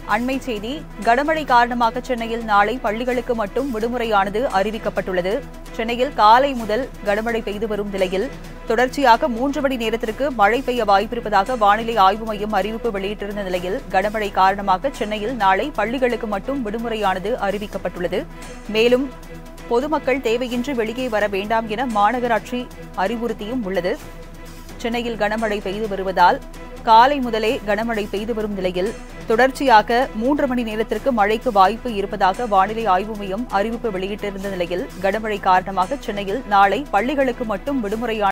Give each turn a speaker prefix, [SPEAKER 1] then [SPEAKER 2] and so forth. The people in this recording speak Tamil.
[SPEAKER 1] அண்மை செய்தி கனமழை காரணமாக சென்னையில் நாளை பள்ளிகளுக்கு மட்டும் விடுமுறையானது அறிவிக்கப்பட்டுள்ளது சென்னையில் காலை முதல் கனமழை பெய்து வரும் நிலையில் தொடர்ச்சியாக மூன்று மணி நேரத்திற்கு மழை பெய்ய வாய்ப்பிருப்பதாக வானிலை ஆய்வு மையம் அறிவிப்பு வெளியிட்டிருந்த நிலையில் கனமழை காரணமாக சென்னையில் நாளை பள்ளிகளுக்கு மட்டும் விடுமுறையானது அறிவிக்கப்பட்டுள்ளது மேலும் பொதுமக்கள் தேவையின்றி வெளியே வர வேண்டாம் என மாநகராட்சி அறிவுறுத்தியும் உள்ளது சென்னையில் கனமழை பெய்து வருவதால் காலை முதலே கனமழை பெய்து வரும் நிலையில் தொடர்ச்சியாக மூன்று மணி நேரத்திற்கு மழைக்கு வாய்ப்பு இருப்பதாக வானிலை ஆய்வு மையம் அறிவிப்பு வெளியிட்டிருந்த நிலையில் கனமழை காரணமாக சென்னையில் நாளை பள்ளிகளுக்கு மட்டும் விடுமுறையான